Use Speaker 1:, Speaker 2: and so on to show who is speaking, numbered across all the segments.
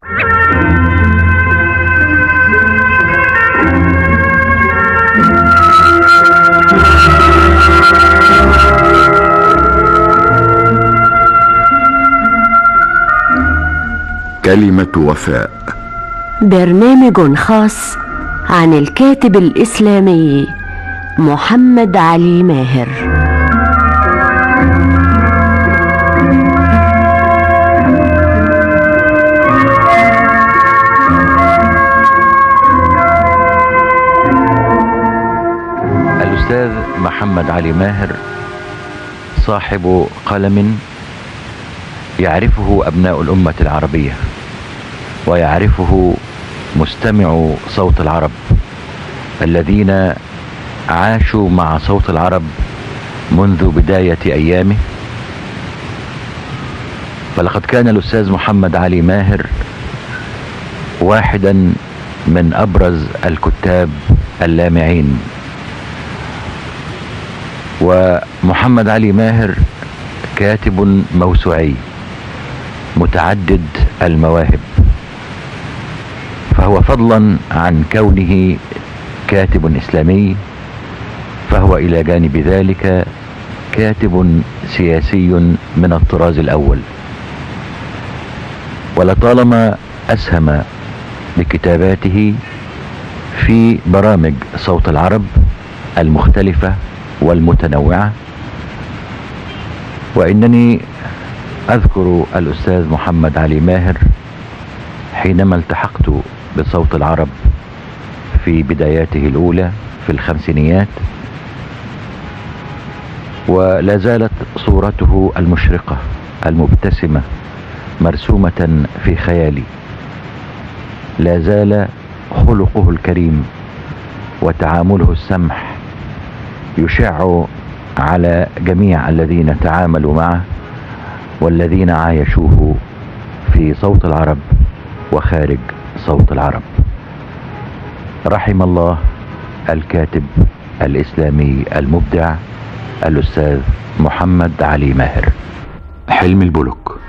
Speaker 1: كلمة وفاء
Speaker 2: برنامج خاص عن الكاتب الإسلامي محمد علي ماهر
Speaker 3: الأستاذ محمد علي ماهر صاحب قلم يعرفه أبناء الأمة العربية ويعرفه مستمع صوت العرب الذين عاشوا مع صوت العرب منذ بداية أيامه فلقد كان الأستاذ محمد علي ماهر واحدا من أبرز الكتاب اللامعين ومحمد علي ماهر كاتب موسوعي متعدد المواهب فهو فضلا عن كونه كاتب اسلامي فهو الى جانب ذلك كاتب سياسي من الطراز الاول ولطالما اسهم بكتاباته في برامج صوت العرب المختلفه والمتنوعه وانني اذكر الاستاذ محمد علي ماهر حينما التحقت بصوت العرب في بداياته الاولى في الخمسينيات ولا زالت صورته المشرقه المبتسمه مرسومه في خيالي لا زال خلقه الكريم وتعامله السمح يشع على جميع الذين تعاملوا معه والذين عايشوه في صوت العرب وخارج صوت العرب رحم الله الكاتب الاسلامي المبدع الاستاذ محمد علي ماهر
Speaker 1: حلم البلوك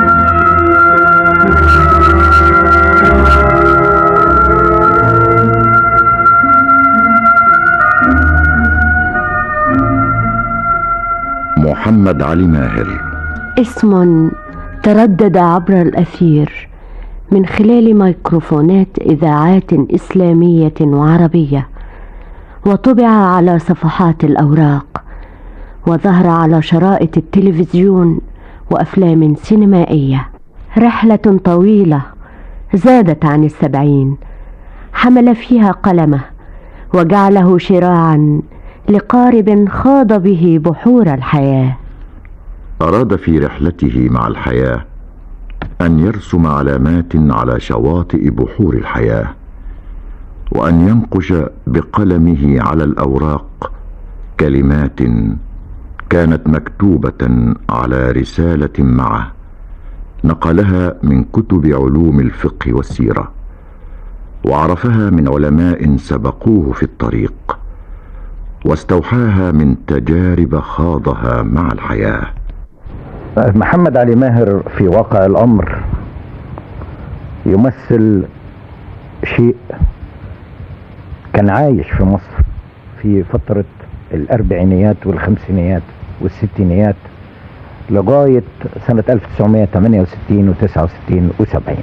Speaker 1: محمد علي ماهر
Speaker 2: اسم تردد عبر الأثير من خلال ميكروفونات إذاعات إسلامية وعربية وطبع على صفحات الأوراق وظهر على شرائط التلفزيون وأفلام سينمائية رحلة طويلة زادت عن السبعين حمل فيها قلمه وجعله شراعا لقارب خاض به بحور الحياه
Speaker 1: أراد في رحلته مع الحياة أن يرسم علامات على شواطئ بحور الحياة وأن ينقش بقلمه على الأوراق كلمات كانت مكتوبة على رسالة معه نقلها من كتب علوم الفقه والسيرة وعرفها من علماء سبقوه في الطريق واستوحاها من تجارب خاضها مع الحياه
Speaker 4: محمد علي ماهر في واقع الامر يمثل شيء كان عايش في مصر في فترة الأربعينيات والخمسينيات والستينيات لغاية سنة 1968 و 69 و 70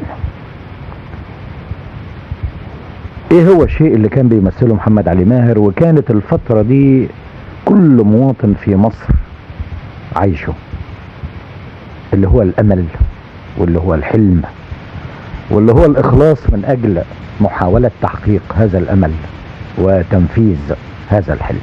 Speaker 4: ايه هو الشيء اللي كان بيمثله محمد علي ماهر وكانت الفترة دي كل مواطن في مصر عايشه اللي هو الامل واللي هو الحلم واللي هو الاخلاص من اجل محاولة تحقيق هذا الامل وتنفيذ هذا الحلم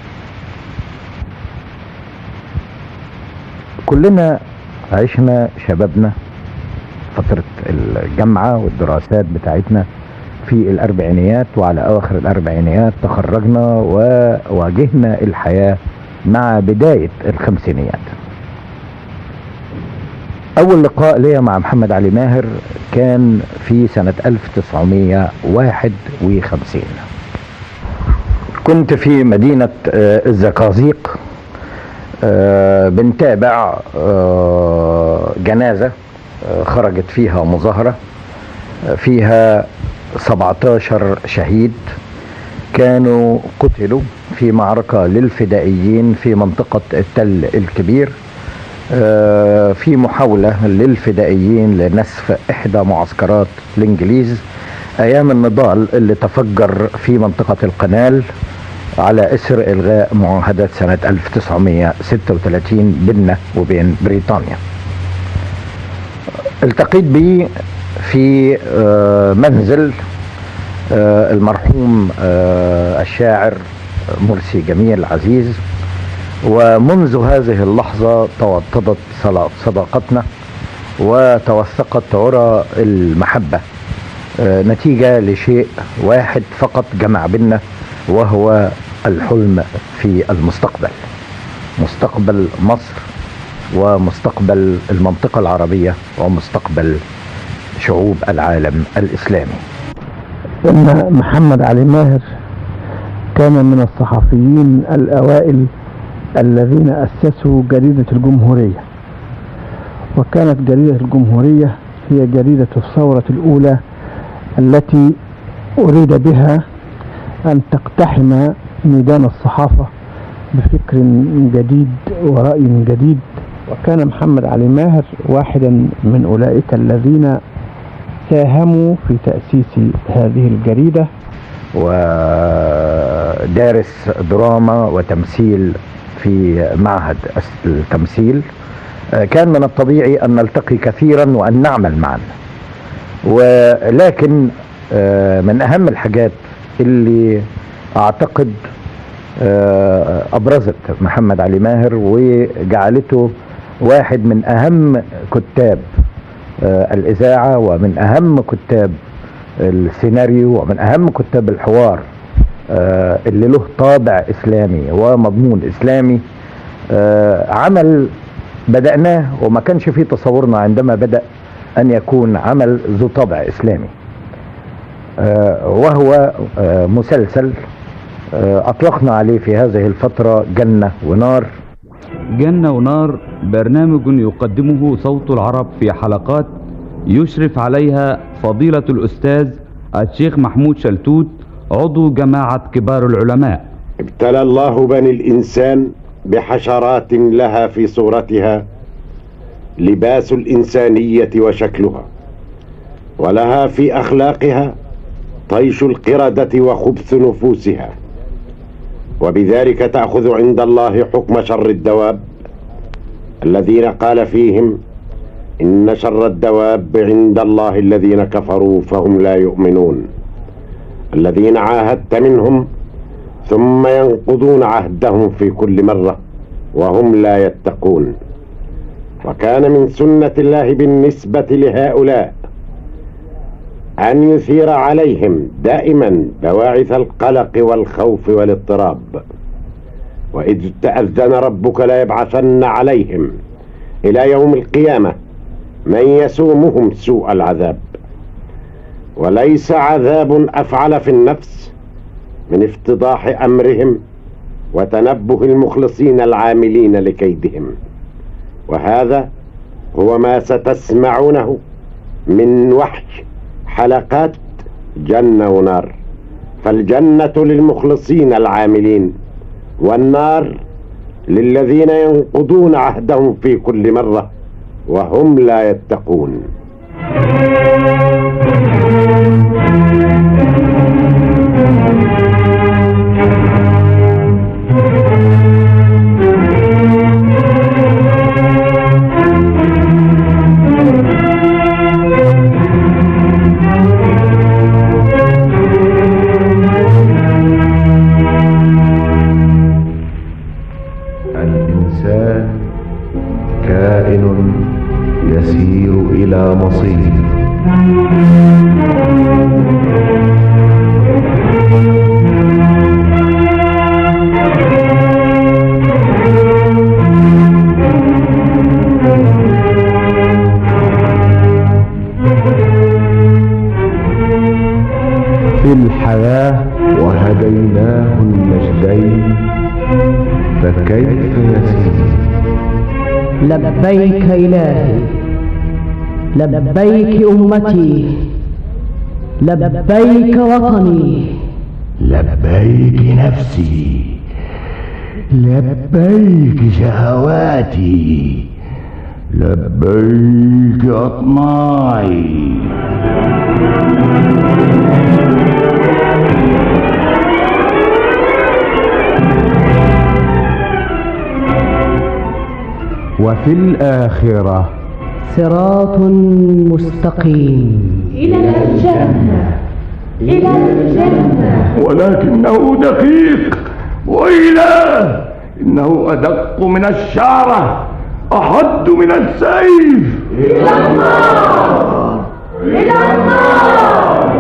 Speaker 4: كلنا عشنا شبابنا فترة الجامعة والدراسات بتاعتنا في الأربعينيات وعلى أواخر الأربعينيات تخرجنا وواجهنا الحياة مع بداية الخمسينيات أول لقاء ليا مع محمد علي ماهر كان في سنة 1951 كنت في مدينة الزقازيق بنتابع جنازة خرجت فيها مظاهرة فيها 17 شهيد كانوا قتلوا في معركة للفدائيين في منطقة التل الكبير آه، في محاولة للفدائيين لنسف إحدى معسكرات الإنجليز أيام النضال اللي تفجر في منطقة القنال على إثر إلغاء معاهدة سنة 1936 بيننا وبين بريطانيا التقيت به في آه، منزل آه، المرحوم آه، الشاعر مرسي جميل عزيز ومنذ هذه اللحظة توطدت صلا- صداقتنا وتوثقت عرى المحبة آه، نتيجة لشيء واحد فقط جمع بيننا وهو الحلم في المستقبل مستقبل مصر ومستقبل المنطقة العربية ومستقبل شعوب العالم الإسلامي
Speaker 5: ان محمد علي ماهر كان من الصحفيين الاوائل الذين اسسوا جريده الجمهوريه وكانت جريده الجمهوريه هي جريده الثوره الاولى التي اريد بها ان تقتحم ميدان الصحافه بفكر جديد وراي جديد وكان محمد علي ماهر واحدا من اولئك الذين ساهموا في تأسيس هذه الجريدة
Speaker 4: ودارس دراما وتمثيل في معهد التمثيل آه، كان من الطبيعي أن نلتقي كثيرا وأن نعمل معا ولكن آه، من أهم الحاجات اللي أعتقد آه، أبرزت محمد علي ماهر وجعلته واحد من أهم كتاب آه، الإذاعة ومن أهم كتاب السيناريو ومن أهم كتاب الحوار آه، اللي له طابع إسلامي ومضمون إسلامي آه، عمل بدأناه وما كانش فيه تصورنا عندما بدأ أن يكون عمل ذو طابع إسلامي آه، وهو آه، مسلسل آه، أطلقنا عليه في هذه الفترة جنة ونار
Speaker 6: جنة ونار برنامج يقدمه صوت العرب في حلقات يشرف عليها فضيلة الأستاذ الشيخ محمود شلتوت عضو جماعة كبار العلماء
Speaker 7: ابتلى الله بني الإنسان بحشرات لها في صورتها لباس الإنسانية وشكلها ولها في أخلاقها طيش القردة وخبث نفوسها وبذلك تأخذ عند الله حكم شر الدواب الذين قال فيهم إن شر الدواب عند الله الذين كفروا فهم لا يؤمنون الذين عاهدت منهم ثم ينقضون عهدهم في كل مرة وهم لا يتقون وكان من سنة الله بالنسبة لهؤلاء أن يثير عليهم دائما بواعث القلق والخوف والاضطراب وإذ تأذن ربك ليبعثن عليهم إلى يوم القيامة من يسومهم سوء العذاب وليس عذاب أفعل في النفس من افتضاح أمرهم وتنبه المخلصين العاملين لكيدهم وهذا هو ما ستسمعونه من وحي حلقات جنة ونار فالجنة للمخلصين العاملين والنار للذين ينقضون عهدهم في كل مرة وهم لا يتقون
Speaker 8: الإنسان كائن يسير إلى مصير في الحياة وهديناه النجدين فكيف يسير
Speaker 9: لبيك إلهي لبيك أمتي
Speaker 2: لبيك وطني
Speaker 9: لبيك نفسي لبيك شهواتي لبيك أطماعي
Speaker 8: وفي الآخرة
Speaker 2: صراط مستقيم
Speaker 10: إلى الجنة إلى الجنة
Speaker 9: ولكنه دقيق وإله إنه أدق من الشعرة أحد من السيف
Speaker 10: إلى النار إلى النار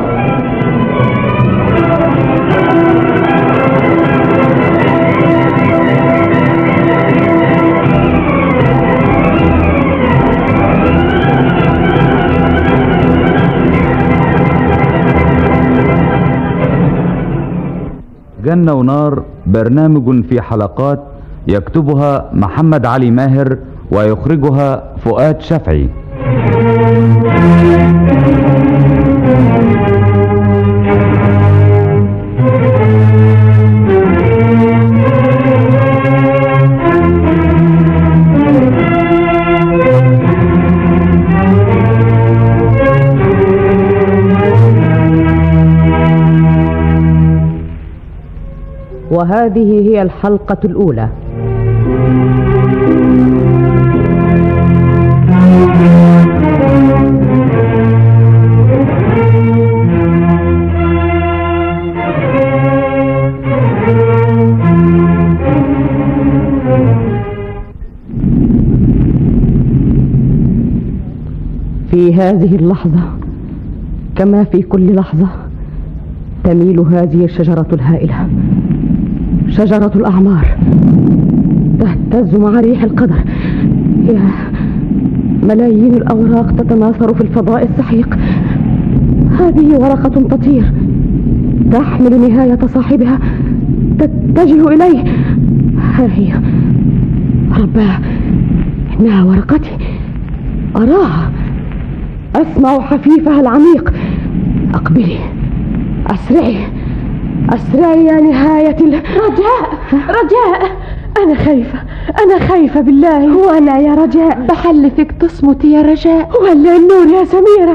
Speaker 6: جنة ونار برنامج في حلقات يكتبها محمد علي ماهر ويخرجها فؤاد شفعي
Speaker 2: وهذه هي الحلقة الأولى في هذه اللحظة كما في كل لحظة تميل هذه الشجرة الهائلة شجرة الأعمار تهتز مع ريح القدر يا ملايين الأوراق تتناثر في الفضاء السحيق هذه ورقة تطير تحمل نهاية صاحبها تتجه إليه ها هي رباه إنها ورقتي أراها أسمع حفيفها العميق أقبلي أسرعي أسرعي يا نهاية ال...
Speaker 10: رجاء رجاء
Speaker 2: أنا خايفة أنا خايفة بالله
Speaker 10: وأنا يا رجاء بحلفك تصمتي يا رجاء
Speaker 2: ولع النور يا سميرة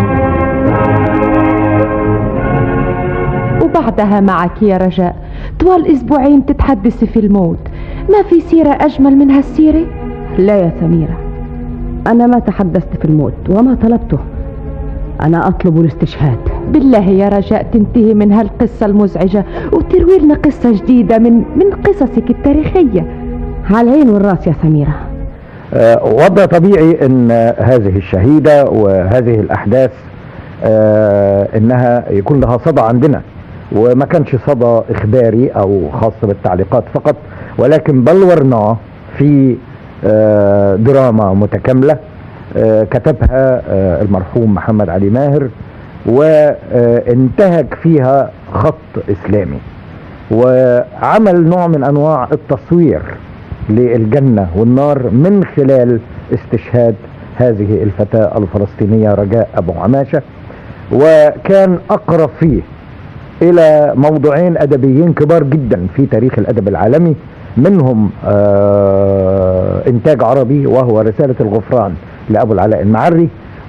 Speaker 10: وبعدها معك يا رجاء طوال أسبوعين تتحدثي في الموت ما في سيرة أجمل من هالسيرة
Speaker 2: لا يا سميرة أنا ما تحدثت في الموت وما طلبته أنا أطلب الاستشهاد
Speaker 10: بالله يا رجاء تنتهي من هالقصة المزعجة وتروي لنا قصة جديدة من من قصصك التاريخية
Speaker 2: على العين والراس يا سميرة
Speaker 4: آه، وضع طبيعي ان هذه الشهيدة وهذه الاحداث آه، انها يكون لها صدى عندنا وما كانش صدى اخباري او خاص بالتعليقات فقط ولكن بلورناه في آه، دراما متكاملة آه، كتبها آه، المرحوم محمد علي ماهر وانتهك فيها خط اسلامي وعمل نوع من انواع التصوير للجنة والنار من خلال استشهاد هذه الفتاة الفلسطينية رجاء أبو عماشة وكان أقرب فيه إلى موضوعين أدبيين كبار جدا في تاريخ الأدب العالمي منهم آه إنتاج عربي وهو رسالة الغفران لأبو العلاء المعري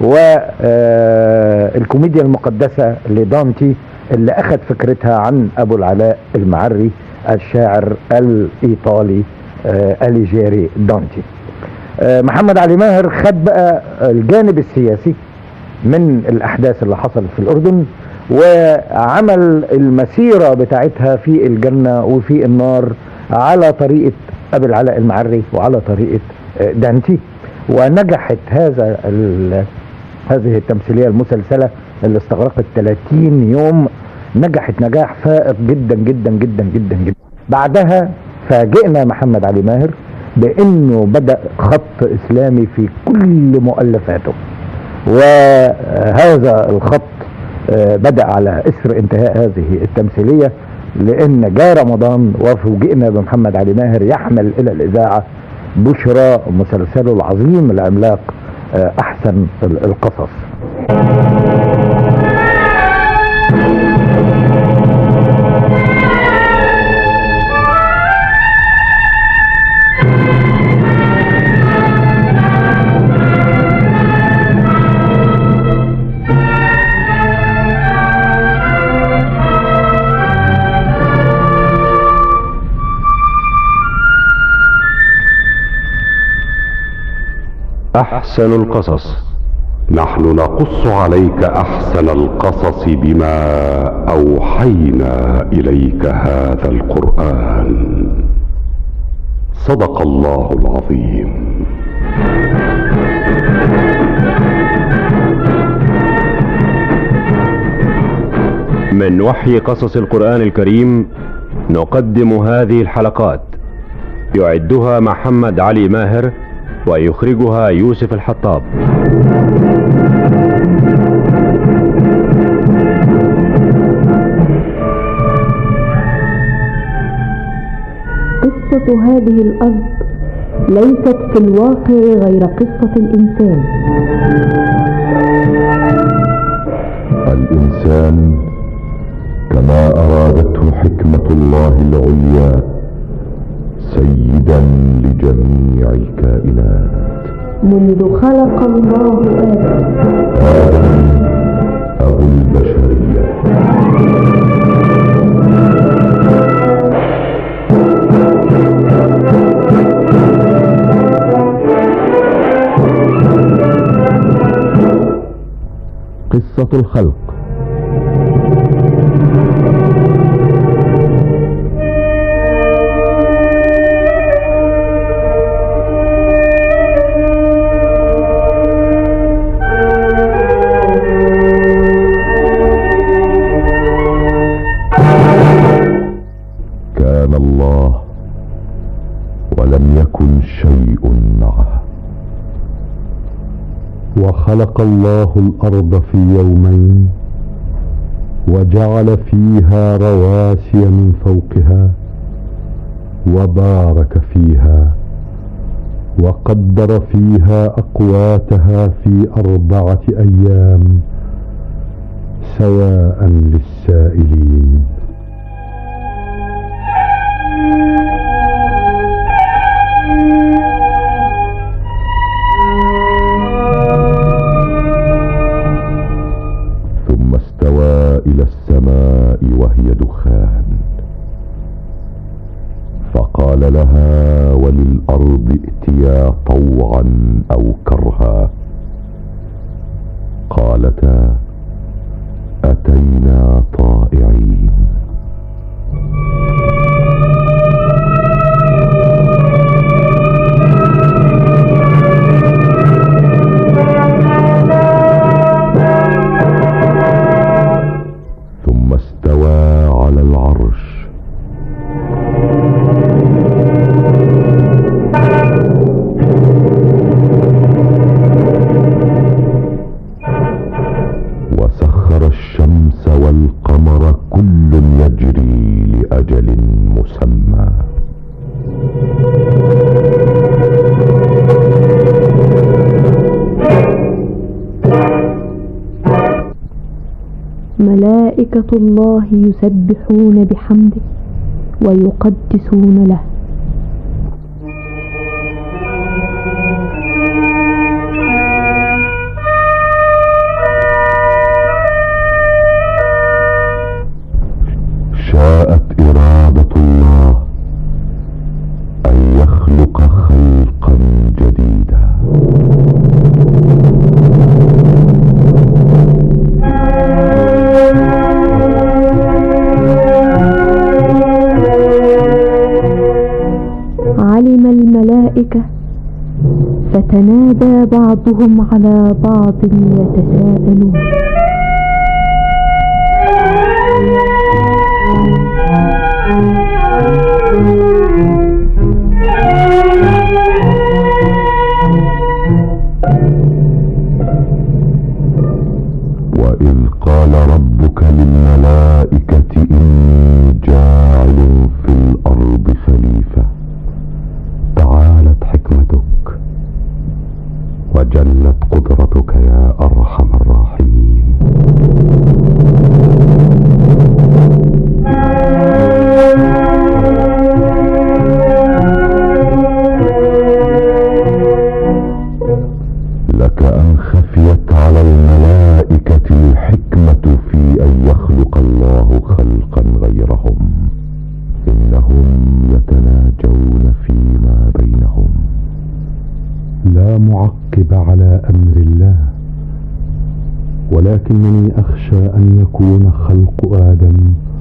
Speaker 4: والكوميديا المقدسة لدانتي اللي أخذ فكرتها عن أبو العلاء المعري الشاعر الإيطالي آه أليجيري دانتي آه محمد علي ماهر خد بقى الجانب السياسي من الأحداث اللي حصلت في الأردن وعمل المسيرة بتاعتها في الجنة وفي النار على طريقة أبي العلاء المعري وعلى طريقة آه دانتي ونجحت هذا هذه التمثيلية المسلسلة اللي استغرقت 30 يوم نجحت نجاح فائق جدا جدا جدا جدا جدا بعدها فاجئنا محمد علي ماهر بانه بدأ خط اسلامي في كل مؤلفاته وهذا الخط بدأ على اثر انتهاء هذه التمثيلية لان جاء رمضان وفوجئنا بمحمد علي ماهر يحمل الى الاذاعة بشرى مسلسله العظيم العملاق احسن القصص
Speaker 11: أحسن القصص
Speaker 12: نحن نقص عليك احسن القصص بما اوحينا اليك هذا القران صدق الله العظيم
Speaker 11: من وحي قصص القرآن الكريم نقدم هذه الحلقات يعدها محمد علي ماهر ويخرجها يوسف الحطاب
Speaker 13: قصة هذه الأرض ليست في الواقع غير قصة الإنسان
Speaker 1: الإنسان كما أرادته حكمة الله العليا سيدا لجميع الكائنات
Speaker 13: منذ خلق الله آدم
Speaker 1: آدم أبو البشرية قصة الخلق كان الله ولم يكن شيء معه
Speaker 8: وخلق الله الارض في يومين وجعل فيها رواسي من فوقها وبارك فيها وقدر فيها اقواتها في اربعه ايام سواء للسائلين
Speaker 1: ثم استوى الى السماء وهي دخان فقال لها وللارض ائتيا طوعا او كرها قالتا اتينا طائعين ثم استوى على العرش وسخر الشمس والقمر كل يجري لاجل مسمى
Speaker 13: ملائكة الله يسبحون بحمده ويقدسون له
Speaker 1: شاءت إرادة الله أن يخلق خلقا جديدا
Speaker 13: علم الملائكة فتنادى بعضهم على بعض يتساءلون
Speaker 1: وإذ قال ربك للملائكة إني جاعل في الأرض خليفة تعالت حكمتك وجلت قدرتك يا أرحم الراحمين لك أن خفيت على الملائكة الحكمة في أن يخلق الله خلقا غيرهم إنهم يتناجون فيما بينهم
Speaker 8: لا معقب على امر الله ولكنني اخشى ان يكون خلق ادم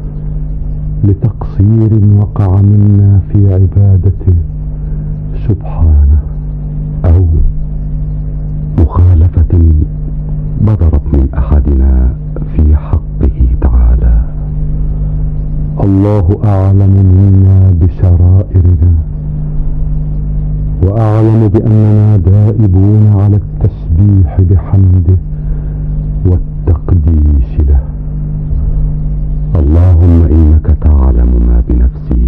Speaker 8: لتقصير وقع منا في عبادته سبحانه
Speaker 12: او مخالفه بدرت من احدنا في حقه تعالى
Speaker 8: الله اعلم منا بسرائرنا واعلم باننا دائبون على التسبيح بحمده والتقديس له
Speaker 12: اللهم انك تعلم ما بنفسي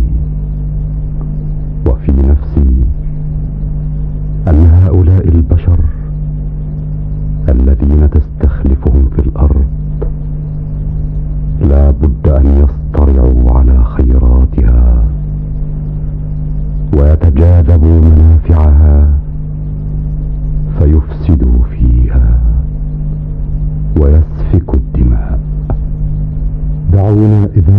Speaker 12: وفي نفسي ان هؤلاء البشر الذين تستخلفهم في الارض لا بد ان يصطرعوا على خيراتها ويتجاذبوا منافعها فيفسدوا فيها ويسفكوا الدماء
Speaker 8: دعونا اذا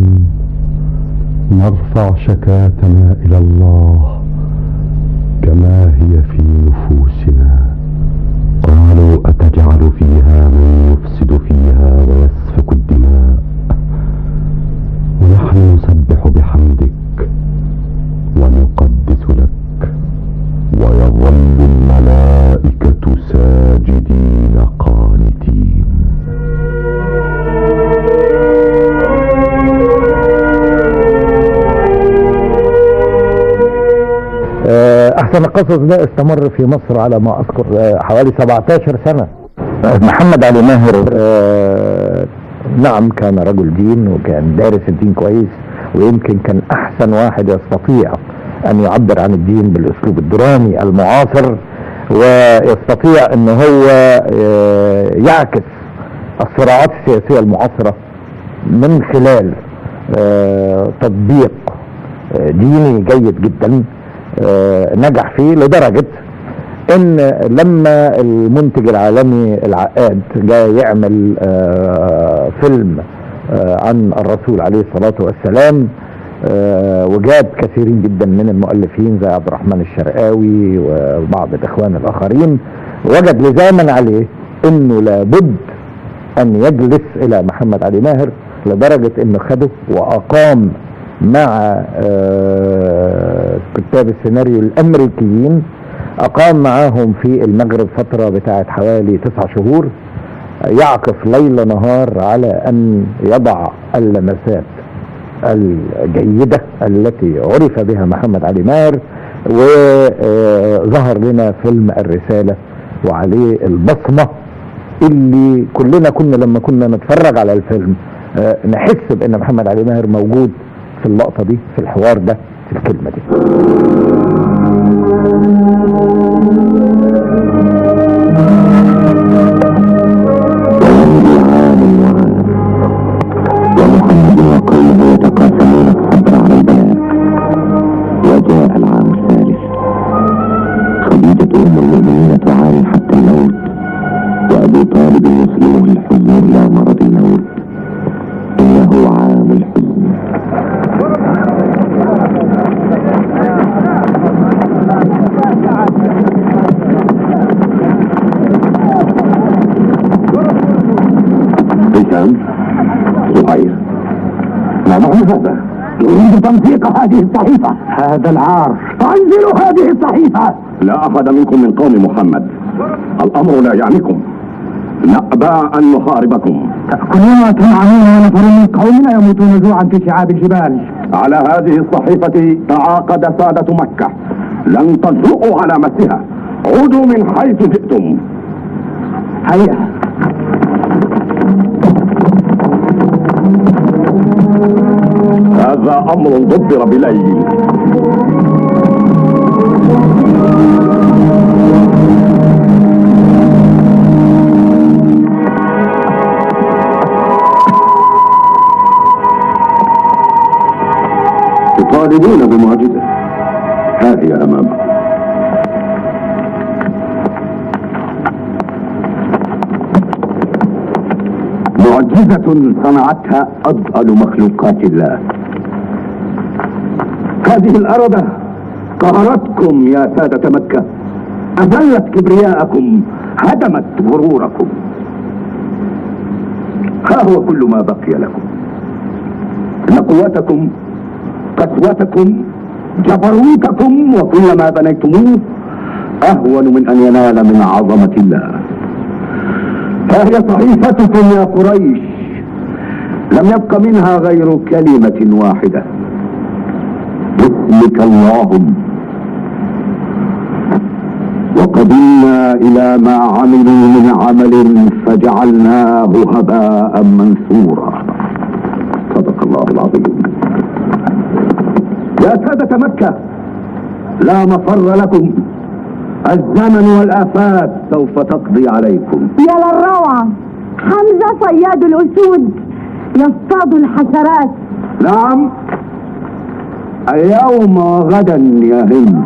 Speaker 8: نرفع شكاتنا الى الله كما هي في نفوسنا
Speaker 12: قالوا اتجعل فيها من يفسد فيها ويسفك الدماء ونحن نسبح بحمدك ونقدس لك ويظل الملائكه ساجدين قانتين
Speaker 4: آه، احسن القصص ده استمر في مصر على ما اذكر آه، حوالي 17 سنة آه، محمد علي ماهر آه، نعم كان رجل دين وكان دارس الدين كويس ويمكن كان احسن واحد يستطيع ان يعبر عن الدين بالاسلوب الدرامي المعاصر ويستطيع ان هو آه، يعكس الصراعات السياسية المعاصرة من خلال آه، تطبيق آه، ديني جيد جدا آه، نجح فيه لدرجة ان لما المنتج العالمي العقاد جاء يعمل آه، فيلم آه، عن الرسول عليه الصلاة والسلام آه، وجاب كثيرين جدا من المؤلفين زي عبد الرحمن الشرقاوي وبعض الاخوان الاخرين وجد لزاما عليه انه لابد ان يجلس الى محمد علي ماهر لدرجة انه خده واقام مع آه، كتاب السيناريو الامريكيين اقام معاهم في المغرب فترة بتاعت حوالي تسع شهور يعكف ليل نهار على ان يضع اللمسات الجيدة التي عرف بها محمد علي ماهر وظهر لنا فيلم الرسالة وعليه البصمة اللي كلنا كنا لما كنا نتفرج على الفيلم آه، نحس بان محمد علي ماهر موجود في اللقطة دي في الحوار ده في الكلمة دي
Speaker 14: ومحمد وقومه يتقاسمون الصبر على البلاء وجاء العام الثالث خديجة أم المؤمنين تعاني حتى الموت وأبو طالب يسلمه الحزن إلى مرض الموت إنه عام الحزن
Speaker 9: هشام زهير ما معنى هذا؟ يريد تمزيق هذه الصحيفة هذا العار أنزلوا هذه الصحيفة لا أحد منكم من قوم محمد الأمر لا يعنيكم نأبى أن نحاربكم
Speaker 15: تأكلون وتنعمون ونفر من قومنا يموتون جوعا في شعاب الجبال
Speaker 9: على هذه الصحيفة تعاقد سادة مكة لن تجرؤوا على مسها عودوا من حيث جئتم
Speaker 15: هيا
Speaker 9: هذا أمر دبر بليل تطالبون بمعجزة ها هي أمامكم معجزة صنعتها أضأل مخلوقات الله هذه الأرض قهرتكم يا سادة مكة أذلت كبرياءكم هدمت غروركم ها هو كل ما بقي لكم أن قوتكم قسوتكم جبروتكم وكل ما بنيتموه أهون من أن ينال من عظمة الله فهي صحيفتكم يا قريش لم يبق منها غير كلمة واحدة باسمك اللهم وقدمنا إلى ما عملوا من عمل فجعلناه هباء منثورا صدق الله العظيم يا سادة مكة لا مفر لكم الزمن والآفات سوف تقضي عليكم
Speaker 16: يا للروعة حمزة صياد الأسود يصطاد الحشرات
Speaker 9: نعم اليوم وغدا يا هند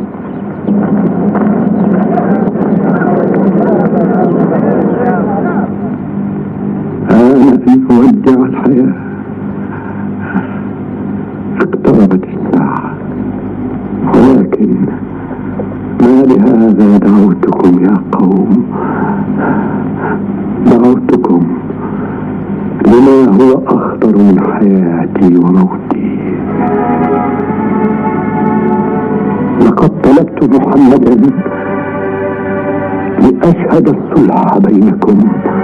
Speaker 9: أنا في مودع الحياة اقتربت الساعة ولكن ما لهذا دعوتكم يا قوم دعوتكم لما هو أخطر من حياتي وموتي لقد طلبت محمدا لأشهد الصلح بينكم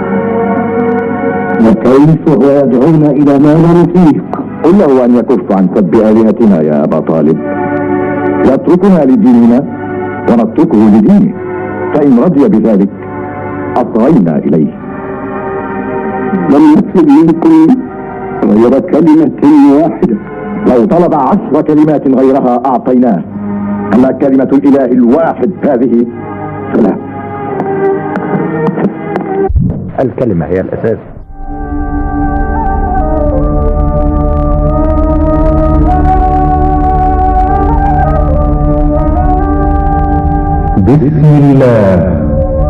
Speaker 9: وكيف هو يدعونا إلى ما لا نطيق قل له أن يكف عن سب آلهتنا يا أبا طالب يتركنا لديننا ونتركه لدينه فإن رضي بذلك أصغينا إليه لم يطلب منكم غير كلمة واحدة لو طلب عشر كلمات غيرها أعطيناه أما كلمة الإله الواحد هذه فلا
Speaker 4: الكلمة هي الأساس
Speaker 8: بسم الله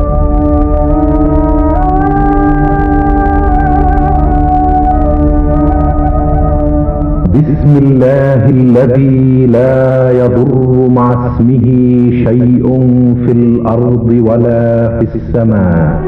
Speaker 8: بسم الله الذي لا يضر مع اسمه شيء في الأرض ولا في السماء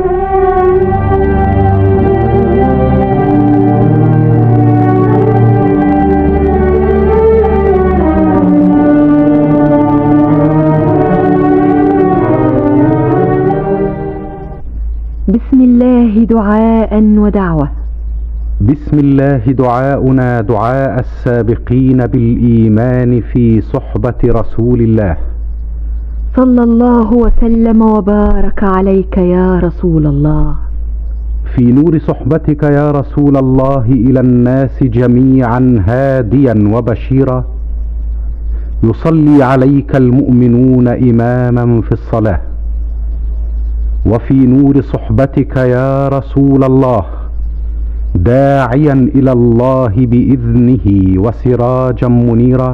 Speaker 10: بسم الله دعاء ودعوة
Speaker 8: بسم الله دعاؤنا دعاء السابقين بالإيمان في صحبة رسول الله
Speaker 10: صلى الله وسلم وبارك عليك يا رسول الله
Speaker 8: في نور صحبتك يا رسول الله إلى الناس جميعا هاديا وبشيرا يصلي عليك المؤمنون إماما في الصلاة وفي نور صحبتك يا رسول الله داعيا الى الله باذنه وسراجا منيرا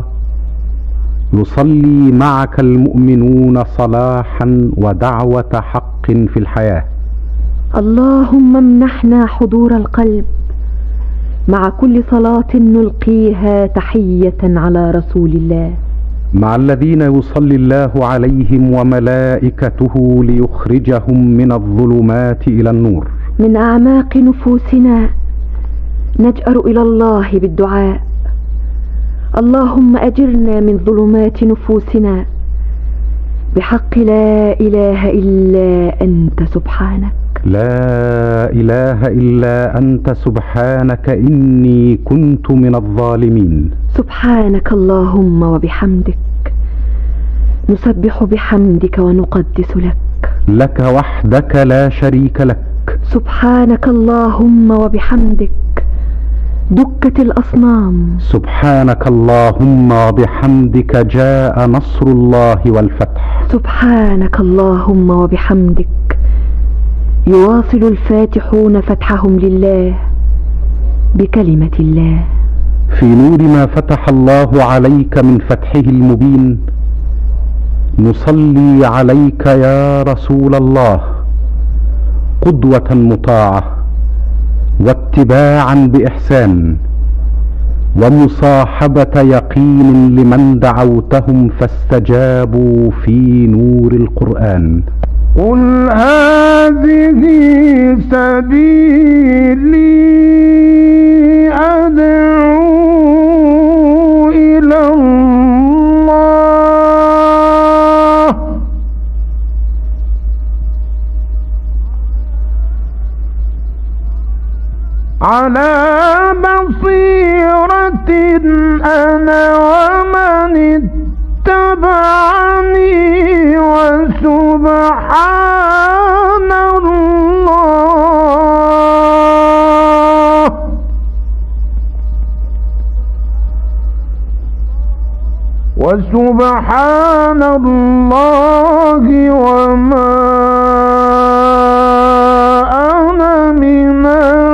Speaker 8: يصلي معك المؤمنون صلاحا ودعوه حق في الحياه
Speaker 10: اللهم امنحنا حضور القلب مع كل صلاة نلقيها تحية على رسول الله
Speaker 8: مع الذين يصلي الله عليهم وملائكته ليخرجهم من الظلمات الى النور
Speaker 10: من أعماق نفوسنا نجأر إلى الله بالدعاء اللهم أجرنا من ظلمات نفوسنا بحق لا إله إلا أنت سبحانك
Speaker 8: لا اله الا انت سبحانك اني كنت من الظالمين
Speaker 10: سبحانك اللهم وبحمدك نسبح بحمدك ونقدس لك
Speaker 8: لك وحدك لا شريك لك
Speaker 10: سبحانك اللهم وبحمدك دكت الأصنام
Speaker 8: سبحانك اللهم وبحمدك جاء نصر الله والفتح
Speaker 10: سبحانك اللهم وبحمدك يواصل الفاتحون فتحهم لله بكلمة الله
Speaker 8: في نور ما فتح الله عليك من فتحه المبين نصلي عليك يا رسول الله قدوة مطاعة واتباعا بإحسان ومصاحبة يقين لمن دعوتهم فاستجابوا في نور القرآن
Speaker 17: قل هذه سبيلي أدعو إلى الله على بصيرة أنا ومن اتبعني وسبحان الله وسبحان الله وما أنا من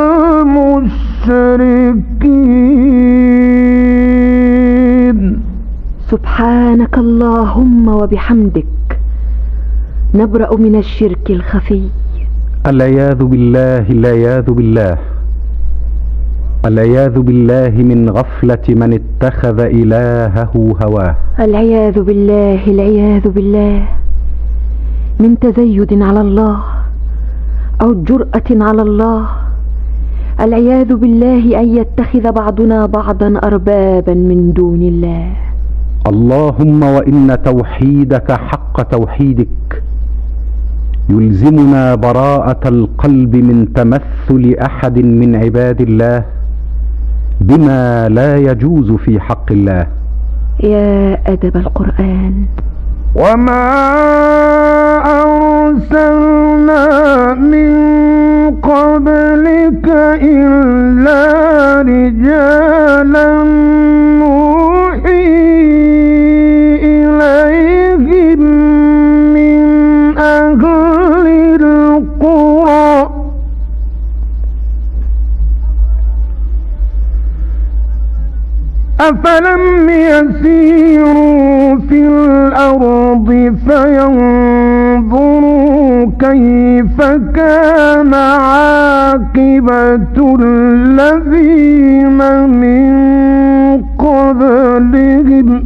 Speaker 17: المشركين
Speaker 13: سبحانك اللهم وبحمدك نبرأ من الشرك الخفي
Speaker 8: العياذ بالله العياذ بالله العياذ بالله من غفلة من اتخذ إلهه هواه
Speaker 13: العياذ بالله العياذ بالله من تزيد على الله أو جرأة على الله العياذ بالله أن يتخذ بعضنا بعضا أربابا من دون الله
Speaker 8: اللهم وإن توحيدك حق توحيدك يلزمنا براءة القلب من تمثل أحد من عباد الله بما لا يجوز في حق الله
Speaker 13: يا أدب القرآن
Speaker 17: وما أرسلنا من قبلك إلا رجالا نوحي إليهم من أهل القرى أفلم يسيروا في الأرض فينظروا كيف كان عاقبة الذين من قبلهم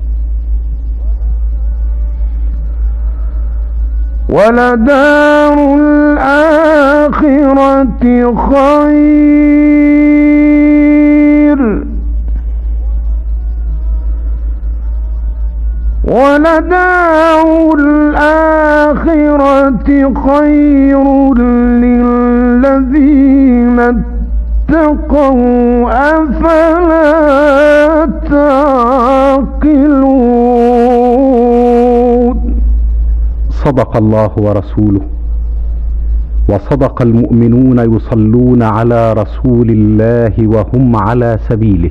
Speaker 17: ولدار الآخرة خير ولدار الآخرة خير للذين اتقوا أفلا تعقلون
Speaker 8: صدق الله ورسوله وصدق المؤمنون يصلون على رسول الله وهم على سبيله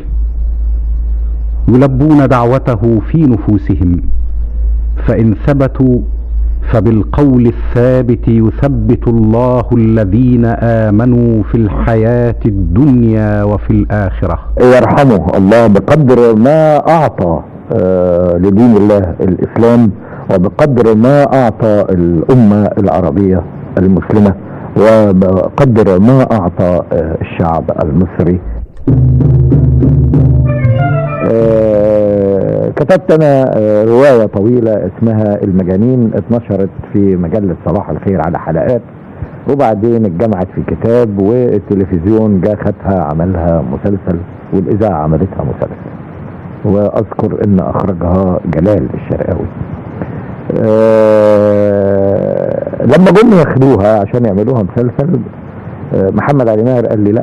Speaker 8: يلبون دعوته في نفوسهم فان ثبتوا فبالقول الثابت يثبت الله الذين امنوا في الحياه الدنيا وفي الاخره
Speaker 4: يرحمه الله بقدر ما اعطى آه، لدين الله الاسلام وبقدر ما اعطى الامه العربيه المسلمه وبقدر ما اعطى آه، الشعب المصري آه، كتبت انا آه، روايه طويله اسمها المجانين اتنشرت في مجله صباح الخير على حلقات وبعدين اتجمعت في كتاب والتلفزيون جا خدها عملها مسلسل والاذاعه عملتها مسلسل واذكر ان اخرجها جلال الشرقاوي آه، لما جم ياخدوها عشان يعملوها مسلسل آه، محمد علي ماهر قال لي لا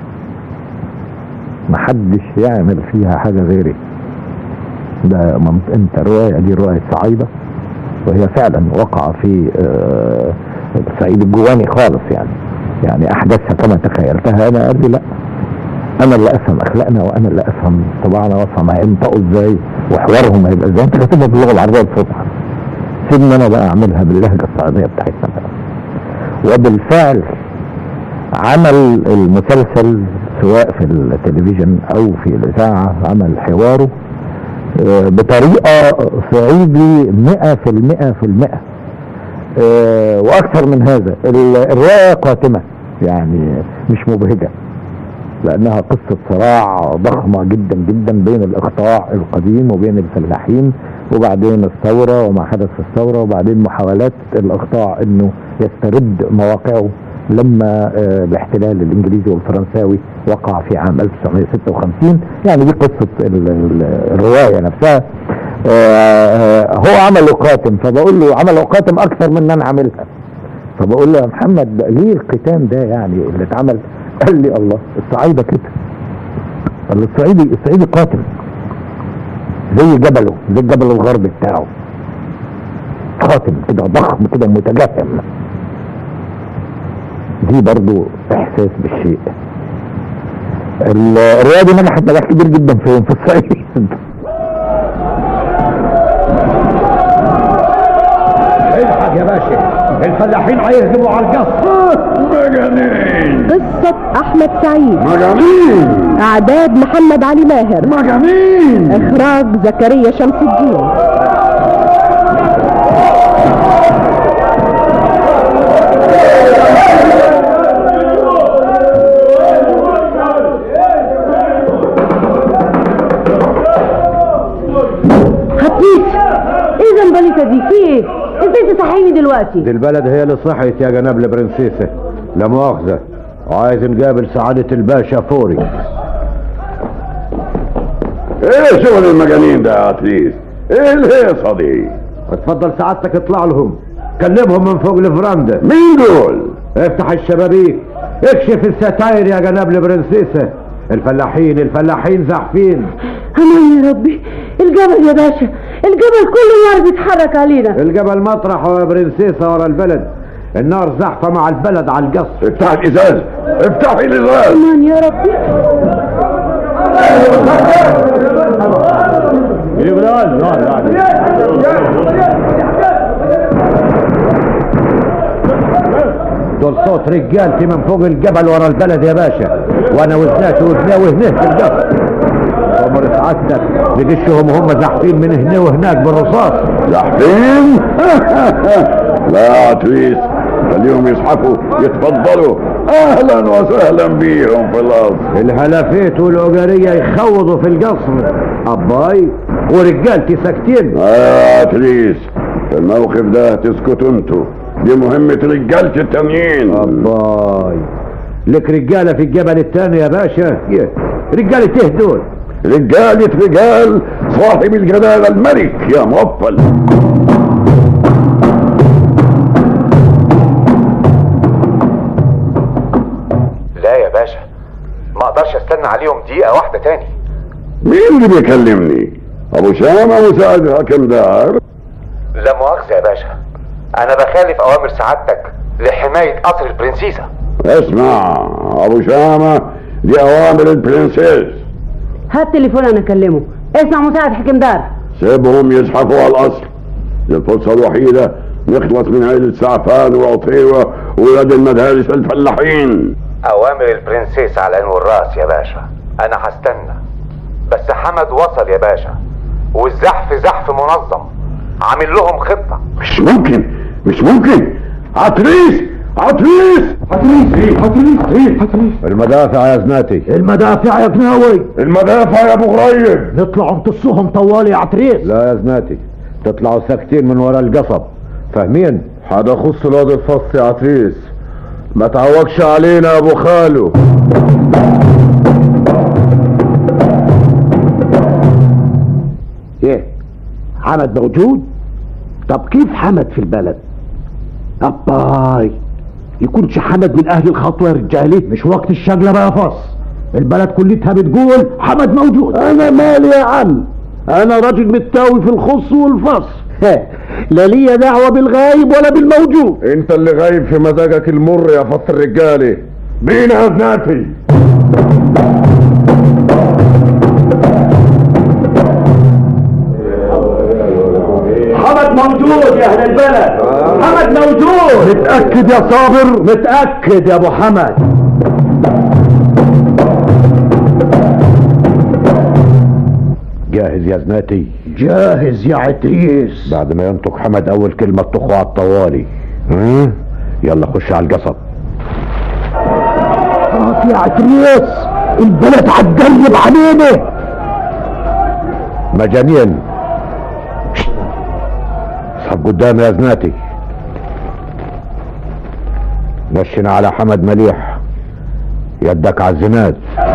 Speaker 4: محدش يعمل فيها حاجه غيري ده منط- انت الروايه دي روايه صعيده وهي فعلا وقع في آه، الصعيد الجواني خالص يعني يعني احداثها كما تخيلتها انا قال لي لا انا اللي افهم اخلاقنا وانا اللي افهم طباعنا وافهم هينطقوا ازاي وحوارهم هيبقى ازاي انت كاتبها باللغه العربيه الفصحى سيبني انا بقى اعملها باللهجه الصعيديه بتاعتنا بقى وبالفعل عمل المسلسل سواء في التلفزيون او في الاذاعه عمل حواره آه، بطريقه صعيدي مئة في المئة في المئة آه، واكثر من هذا ال- الروايه قاتمه يعني مش مبهجه لانها قصه صراع ضخمه جدا جدا بين الاقطاع القديم وبين الفلاحين وبعدين الثوره وما حدث في الثوره وبعدين محاولات الاقطاع انه يسترد مواقعه لما آه، الاحتلال الانجليزي والفرنساوي وقع في عام 1956 يعني دي قصه ال- ال- الروايه نفسها آه، آه، هو عمل قاتم فبقول له عمل قاتم اكثر من ان انا عاملها فبقول له يا محمد ليه القتام ده يعني اللي اتعمل قال لي الله الصعايده كده قال له الصعيدي الصعيدي قاتم زي جبله زي الجبل الغربي بتاعه قاتم كده ضخم كده متجهم دي برضو احساس بالشيء ال- الروايه دي منحت نجاح كبير جدا في في الصعيد
Speaker 18: الحق يا باشا الفلاحين هيهجموا على القصر مجانين
Speaker 2: قصة أحمد سعيد
Speaker 18: مجانين
Speaker 2: إعداد محمد علي ماهر
Speaker 18: مجانين
Speaker 2: إخراج زكريا شمس الدين
Speaker 19: خطيت ايه زنبلتة دي في ايه ازاي تصحيني دلوقتي
Speaker 18: دي البلد هي اللي صحيت يا جناب البرنسيسة لا مؤاخذة وعايز نقابل سعادة الباشا فوري
Speaker 20: ايه شغل المجانين ده يا عتريس ايه الهيصه دي
Speaker 18: اتفضل سعادتك اطلع لهم كلمهم من فوق الفرندا
Speaker 20: مين دول
Speaker 18: افتح الشبابيك اكشف الستاير يا جناب البرنسيسة الفلاحين الفلاحين زحفين
Speaker 19: امان يا ربي الجبل يا باشا الجبل كل النهار بيتحرك علينا
Speaker 18: الجبل مطرح يا برنسيسة ورا البلد النار زحفة مع البلد على القصر
Speaker 20: افتح الازاز افتحي الازاز
Speaker 19: امان يا ربي
Speaker 18: دول صوت رجالتي من فوق الجبل ورا البلد يا باشا وانا وزنات وزناه وهناه في القصر عمر سعادتك بجشهم وهم زحفين من هنا وهناك بالرصاص
Speaker 20: زحفين لا يا عتريس خليهم يزحفوا يتفضلوا اهلا وسهلا بيهم في الارض
Speaker 18: الهلافيت والعجرية يخوضوا في القصر أباي ورجالتي ساكتين
Speaker 20: يا عتريس في الموقف ده تسكتوا انتوا دي مهمة رجالة التانيين
Speaker 18: أباي لك رجالة في الجبل التاني يا باشا يه. رجالة ايه دول
Speaker 20: رجالة رجال صاحب الجلالة الملك يا موفل
Speaker 21: لا يا باشا ما اقدرش استنى عليهم دقيقة واحدة تاني
Speaker 20: مين اللي بيكلمني ابو شامة مساعد حكم دار
Speaker 21: لا مؤاخذة يا باشا انا بخالف اوامر سعادتك لحماية قصر البرنسيسة
Speaker 20: اسمع ابو شامة دي اوامر البرنسيس
Speaker 19: هات تليفون انا اكلمه اسمع مساعد حكم دار
Speaker 20: سيبهم يزحفوا على القصر دي الفرصة الوحيدة نخلص من عيلة سعفان وعطيوة وولاد المدارس الفلاحين
Speaker 21: اوامر البرنسيس على عين والراس يا باشا انا هستنى بس حمد وصل يا باشا والزحف زحف منظم عامل لهم خطة
Speaker 20: مش ممكن مش ممكن عتريس عتريس عتريس ايه عتريس ايه عتريس
Speaker 18: المدافع يا زناتي
Speaker 20: المدافع يا بناوي المدافع يا ابو غريب
Speaker 18: نطلعوا امتصوهم طوال يا عتريس لا يا زناتي تطلعوا ساكتين من ورا القصب فاهمين
Speaker 20: هذا خص الواد الفص يا عتريس ما تعوقش علينا يا ابو خالو
Speaker 22: ايه حمد موجود طب كيف حمد في البلد اباي يكونش حمد من اهل الخطوه يا رجالي
Speaker 18: مش وقت الشجلة بقى يا فص البلد كلتها بتقول حمد موجود
Speaker 22: انا مالي يا عم انا راجل متاوي في الخص والفص لا ليا دعوه بالغايب ولا بالموجود
Speaker 20: انت اللي غايب في مزاجك المر يا فص الرجالي بينا يا زناتي
Speaker 22: حمد موجود يا اهل البلد حمد موجود
Speaker 18: متأكد يا صابر متأكد يا ابو حمد جاهز يا زناتي
Speaker 22: جاهز يا عتريس
Speaker 18: بعد ما ينطق حمد اول كلمة تخوا على الطوالي ها؟ يلا خش على القصب
Speaker 22: خلاص يا عتريس البلد هتجرب علينا
Speaker 18: مجانين اسحب قدامي يا زناتي نشنا على حمد مليح يدك على الزناد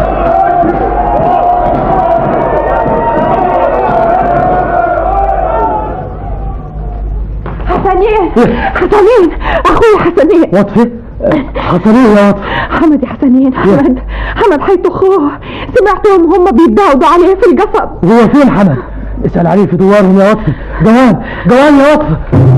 Speaker 10: حسنين حسنين اخوي حسنين
Speaker 22: وطفي حسنين يا وطفي
Speaker 10: حمد يا حسنين حمد حمد حيث اخوه سمعتهم هم بيتداودوا عليه في القصب
Speaker 22: هو فين حمد اسأل عليه في دوارهم يا وطفي جوان جوان يا وطفي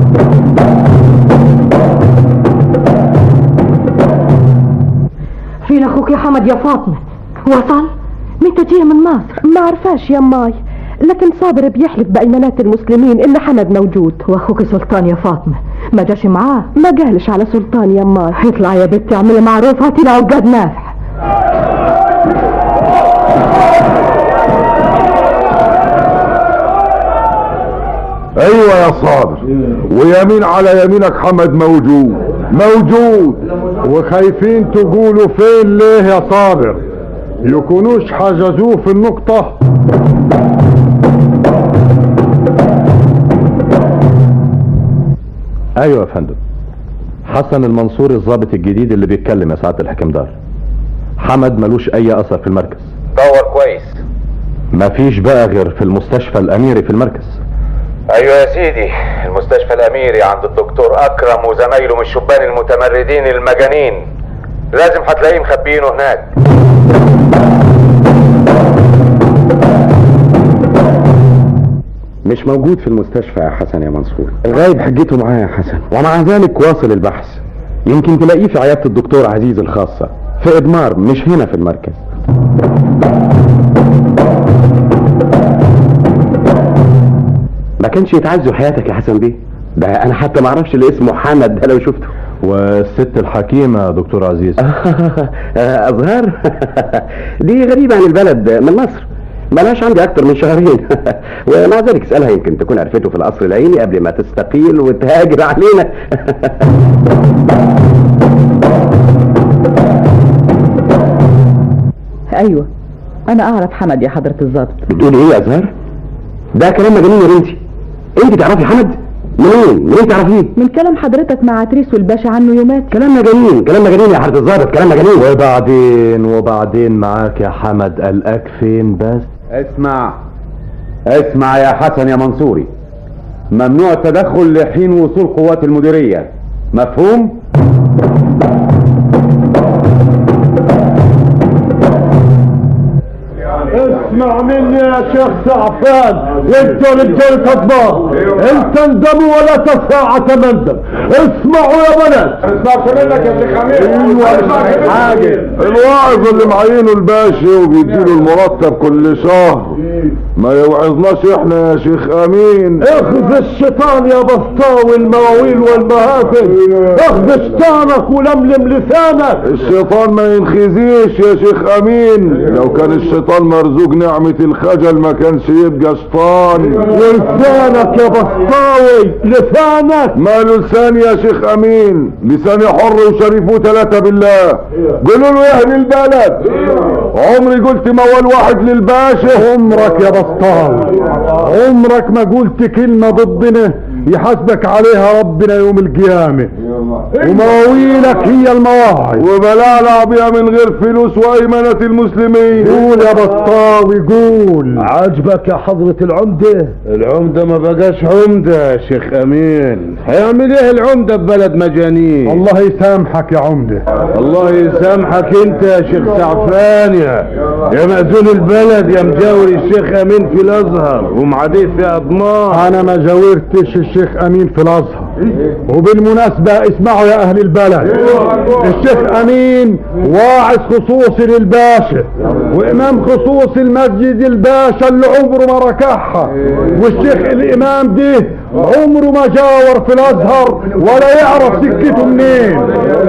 Speaker 10: فين اخوك يا حمد يا فاطمه وصل متى جاي من مصر
Speaker 2: ما عرفاش يا ماي لكن صابر بيحلف بأيمانات المسلمين إن حمد موجود
Speaker 10: واخوك سلطان يا فاطمه ما جاش معاه
Speaker 2: ما قالش على سلطان يا ماي
Speaker 10: اطلع يا بنت اعملي معروف هاتي له عقاد نافع
Speaker 20: ايوه يا صابر ويمين على يمينك حمد موجود موجود وخايفين تقولوا فين ليه يا صابر يكونوش حجزوه في النقطة
Speaker 3: ايوه يا فندم حسن المنصوري الضابط الجديد اللي بيتكلم يا سعاده الحكمدار حمد ملوش اي اثر في المركز
Speaker 21: دور كويس
Speaker 3: مفيش بقى غير في المستشفى الاميري في المركز
Speaker 21: ايوه يا سيدي المستشفى الاميري عند الدكتور اكرم وزمايله من الشبان المتمردين المجانين لازم هتلاقيه مخبيينه هناك
Speaker 5: مش موجود في المستشفى يا حسن يا منصور الغايب حجته معايا يا حسن ومع ذلك واصل البحث يمكن تلاقيه في عيادة الدكتور عزيز الخاصة في إدمار مش هنا في المركز ما كانش يتعزوا حياتك يا حسن بيه ده انا حتى ما اعرفش اللي اسمه حمد ده لو شفته
Speaker 3: والست الحكيمه يا دكتور عزيز
Speaker 5: ازهار دي غريبة عن البلد من مصر ملاش عندي اكتر من شهرين ومع ذلك اسألها يمكن تكون عرفته في القصر العيني قبل ما تستقيل وتهاجر علينا
Speaker 2: أيوة أنا أعرف حمد يا حضرة الضابط
Speaker 5: بتقولي ايه يا ازهار ده كلام مجانين يا بنتي انت تعرفي حمد منين منين تعرفيه
Speaker 2: من كلام حضرتك مع عتريس والباشا عنه يومات
Speaker 5: كلام مجانين كلام مجانين يا حضرة الضابط كلام مجانين
Speaker 3: وبعدين وبعدين معاك يا حمد قلقك فين بس
Speaker 23: اسمع اسمع يا حسن يا منصوري ممنوع التدخل لحين وصول قوات المديرية مفهوم؟
Speaker 20: اسمع مني يا شيخ سعفان انتوا رجال اطباق انت اندموا ولا تساعة مندم اسمعوا يا بنات اسمعت منك يا شيخ امير ايوه حاجة الواعظ اللي معينه الباشا وبيديله المرتب كل شهر ما يوعظناش احنا يا شيخ امين اخذ الشيطان يا بسطاوي المواويل والمهافل اخذ شيطانك ولملم لسانك الشيطان ما ينخزيش يا شيخ امين لو كان الشيطان مرزوق نعمة الخجل ما كانش يبقى شيطان لسانك يا بسطاوي لسانك ماله لساني يا شيخ امين لساني حر وشريف وثلاثة بالله قولوا له يا اهل البلد عمري قلت موال واحد للباشا عمرك يا بسطاوي عمرك ما قلت كلمة ضدنا يحاسبك عليها ربنا يوم القيامة ومواويلك هي المواعظ وبلعلع بيها من غير فلوس وأيمنة المسلمين قول يا بسطاوي قول عجبك يا حضرة العمدة العمدة ما بقاش عمدة يا شيخ أمين هيعمل ايه العمدة ببلد مجانين الله يسامحك يا عمدة الله يسامحك انت يا شيخ سعفان يا يا مأذون البلد يا مجاور الشيخ أمين في الأزهر ومعديه في أضمان أنا ما جاورتش الشيخ أمين في الأزهر وبالمناسبة اسمعوا يا أهل البلد الشيخ أمين واعظ خصوصي للباشا وإمام خصوصي المسجد الباشا اللي عمره ما ركعها والشيخ الإمام ده عمره ما جاور في الأزهر ولا يعرف سكته منين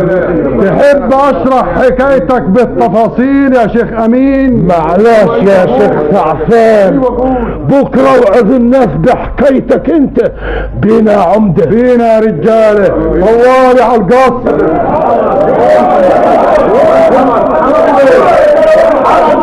Speaker 20: تحب أشرح حكايتك بالتفاصيل يا شيخ أمين معلش يا شيخ سعفان بكرة وعظ الناس بحكايتك انت بينا يا عمدة بينا يا رجالة طوالي على القصر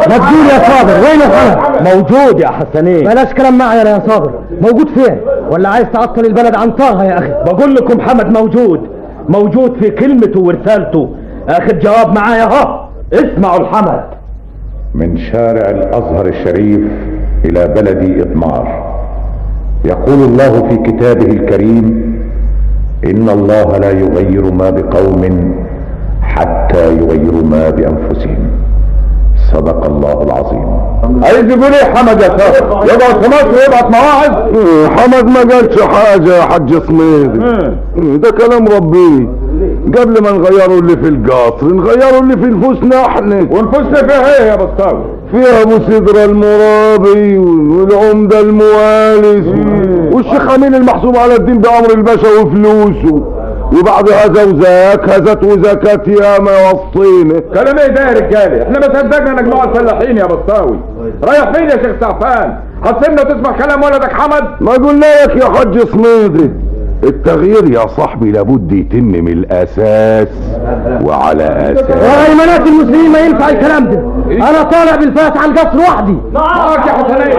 Speaker 20: مجنون يا صابر وين محمد
Speaker 6: موجود يا حسنين
Speaker 20: بلاش كلام معايا يا صابر موجود فين ولا عايز تعطل البلد عن طارها يا اخي
Speaker 6: بقول لكم محمد موجود موجود في كلمته ورسالته اخر جواب معايا اهو اسمعوا الحمد
Speaker 8: من شارع الازهر الشريف الى بلد اضمار يقول الله في كتابه الكريم ان الله لا يغير ما بقوم حتى يغيروا ما بانفسهم صدق الله العظيم
Speaker 20: عايز يقول ايه حمد يا صاحبي يبعت في مصر ويبعت مواعظ
Speaker 7: حمد ما قالش حاجة يا حاج سميدي ده كلام ربي قبل ما نغيروا اللي في القصر نغيروا اللي في نفوسنا احنا
Speaker 20: ونفوسنا فيها ايه يا بسطاوي
Speaker 7: فيها ابو سدرة المرابي والعمدة الموالس والشيخ امين المحسوب على الدين بامر الباشا وفلوسه وبعد هذا وذاك هزت وزكاة ياما وسطينا
Speaker 20: كلام ايه ده يا رجاله احنا ما صدقنا انك نوع فلاحين يا بسطاوي رايح فين يا شيخ سعفان هتسيبنا وتسمع كلام ولدك حمد
Speaker 7: ما قلنا لك يا حاج سميدي التغيير يا صاحبي لابد يتم من الاساس وعلى اساس
Speaker 20: وايمانات المسلمين ما ينفع الكلام ده انا طالع بالفات على القصر وحدي معاك يا حسنين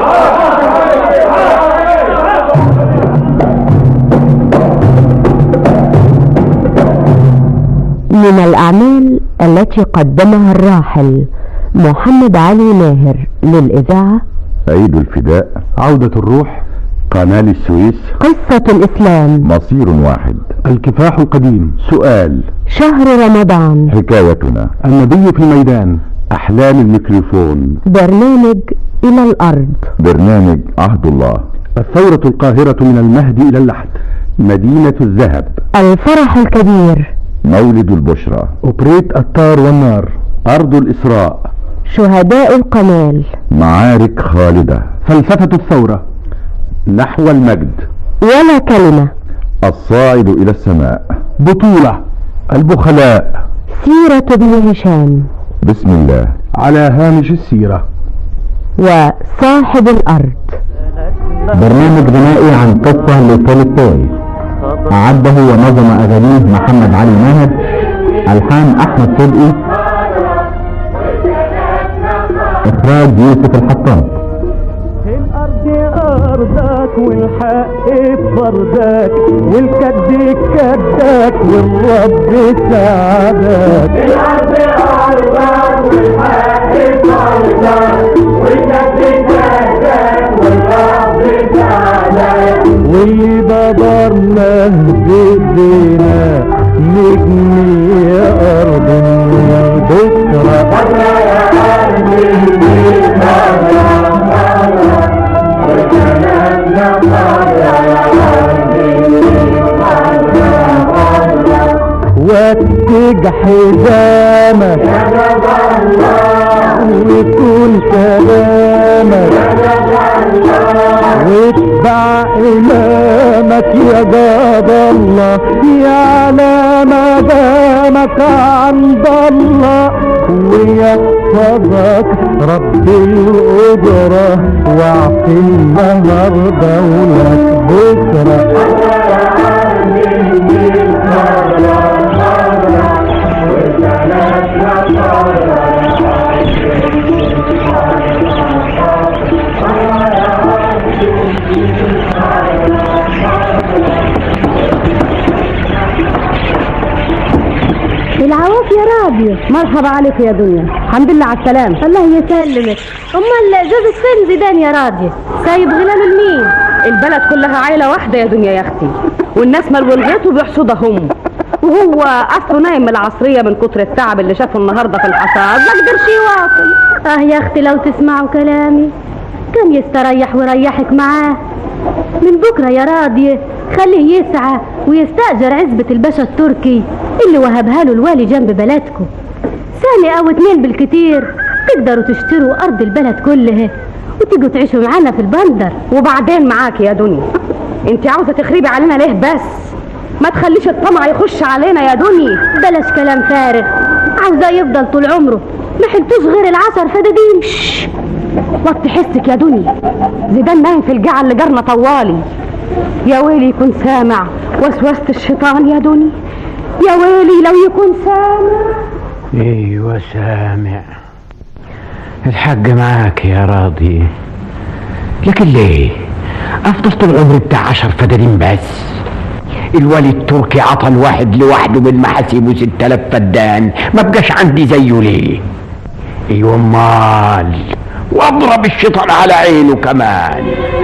Speaker 11: من الأعمال التي قدمها الراحل محمد علي ماهر للإذاعة
Speaker 1: عيد الفداء عودة الروح قناة السويس
Speaker 11: قصة الإسلام
Speaker 1: مصير واحد الكفاح القديم سؤال
Speaker 11: شهر رمضان
Speaker 1: حكايتنا النبي في الميدان أحلام الميكروفون
Speaker 11: برنامج إلى الأرض
Speaker 1: برنامج عهد الله الثورة القاهرة من المهد إلى اللحد مدينة الذهب
Speaker 11: الفرح الكبير
Speaker 1: مولد البشرى أوبريت التار والنار أرض الإسراء
Speaker 11: شهداء القمال
Speaker 1: معارك خالدة فلسفة الثورة نحو المجد
Speaker 11: ولا كلمة
Speaker 1: الصاعد إلى السماء بطولة البخلاء
Speaker 11: سيرة ابن هشام
Speaker 1: بسم الله على هامش السيرة
Speaker 11: وصاحب الأرض
Speaker 1: برنامج غنائي عن قصة لتولستوي أعده ونظم أغانيه محمد علي ماهر ألحان أحمد صدقي إخراج يوسف الحطاب
Speaker 24: الارض ارضك والحق في بردك والكد كدك والرب ساعدك الارض ارضك والحق في بردك والكد كدك والرب ساعدك واللي بدرنا بايدينا نجني يا ارض بكره بكره يا ارض واتج حزامك وكل سلامك واتبع إمامك يا جاب الله يا مدامك عند الله ويحفظك رب القدرة واعطي النهاردة ولك بكرة
Speaker 16: العواف يا رابيو
Speaker 2: مرحبا عليك يا دنيا الحمد لله على السلامة
Speaker 16: الله يسلمك امال جوزك فين زيدان يا راجل سايب غلال لمين
Speaker 2: البلد كلها عيلة واحدة يا دنيا يا اختي والناس ملو الغيط وبيحصدها هم وهو اصله نايم من العصرية من كتر التعب اللي شافه النهاردة في الحصاد ما قدرش يواصل
Speaker 16: اه يا اختي لو تسمعوا كلامي كان يستريح ويريحك معاه من بكرة يا راضية خليه يسعى ويستأجر عزبة الباشا التركي اللي وهبها له الوالي جنب بلدكم سنة أو اتنين بالكتير تقدروا تشتروا أرض البلد كلها وتيجوا تعيشوا معانا في البندر
Speaker 2: وبعدين معاك يا دنيا انت عاوزة تخربي علينا ليه بس ما تخليش الطمع يخش علينا يا دنيا
Speaker 16: بلاش كلام فارغ عاوزاه يفضل طول عمره ما حلتوش غير العشر فدادين
Speaker 2: وطي حسك يا دنيا زيدان نايم في الجعة اللي جارنا طوالي يا ويلي يكون سامع وسوسة الشيطان يا دنيا يا ويلي لو يكون سامع
Speaker 25: ايوه سامع
Speaker 9: الحق معاك يا راضي لكن ليه افضل طول عمري بتاع عشر فدادين بس الولي التركي عطى الواحد لوحده بالمحاسيب وست الاف فدان ما بقاش عندي زيه ليه ايوه امال واضرب الشيطان على عينه كمان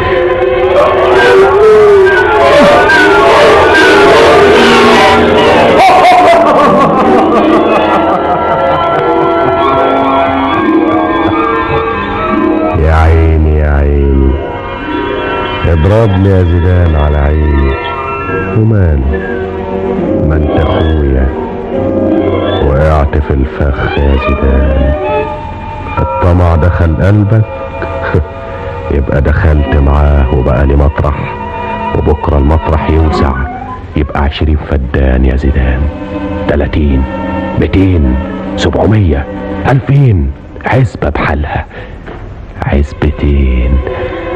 Speaker 12: يا عيني يا عيني اضربني يا زيدان على عيني وماله ما انت اخويا وقعت في الفخ يا زيدان الطمع دخل قلبك يبقى دخلت معاه وبقى لي مطرح وبكره المطرح يوسع يبقى عشرين فدان يا زيدان تلاتين ميتين سبعمية ألفين عزبة بحالها عزبتين